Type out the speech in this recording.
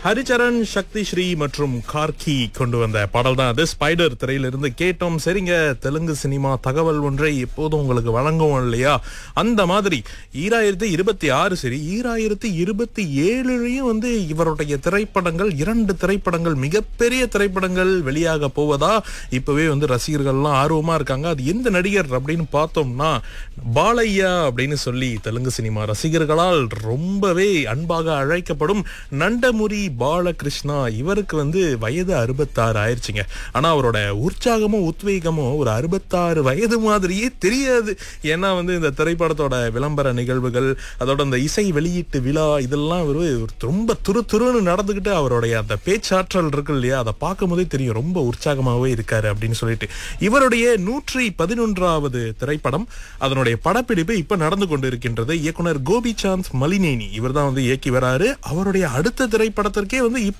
ஹரிச்சரன் சக்தி ஸ்ரீ மற்றும் கார்கி கொண்டு வந்த பாடல் தான் அது ஸ்பைடர் திரையிலிருந்து கேட்டோம் சரிங்க தெலுங்கு சினிமா தகவல் ஒன்றை எப்போதும் உங்களுக்கு வழங்குவோம் இல்லையா அந்த மாதிரி ஈராயிரத்தி இருபத்தி ஆறு சரி ஈராயிரத்தி இருபத்தி ஏழுலயும் வந்து இவருடைய திரைப்படங்கள் இரண்டு திரைப்படங்கள் மிகப்பெரிய திரைப்படங்கள் வெளியாக போவதா இப்பவே வந்து ரசிகர்கள்லாம் ஆர்வமா இருக்காங்க அது எந்த நடிகர் அப்படின்னு பார்த்தோம்னா பாலையா அப்படின்னு சொல்லி தெலுங்கு சினிமா ரசிகர்களால் ரொம்பவே அன்பாக அழைக்கப்படும் நண்டமுரி பாலகிருஷ்ணா இவருக்கு வந்து வயது அறுபத்தாறு ஆயிருச்சுங்க ஆனா அவரோட உற்சாகமும் உத்வேகமும் ஒரு அறுபத்தாறு வயது மாதிரியே தெரியாது ஏன்னா வந்து இந்த திரைப்படத்தோட விளம்பர நிகழ்வுகள் அதோட அந்த இசை வெளியீட்டு விழா இதெல்லாம் ஒரு ரொம்ப துரு துருன்னு நடந்துகிட்டு அவருடைய அந்த பேச்சாற்றல் இருக்கு இல்லையா அதை பார்க்கும் போதே தெரியும் ரொம்ப உற்சாகமாகவே இருக்காரு அப்படின்னு சொல்லிட்டு இவருடைய நூற்றி பதினொன்றாவது திரைப்படம் அதனுடைய படப்பிடிப்பு இப்ப நடந்து கொண்டிருக்கின்றது இயக்குனர் கோபிசாந்த் மலினேனி இவர் தான் வந்து இயக்கி வராரு அவருடைய அடுத்த திரைப்படத்திற்கே வந்து இப்ப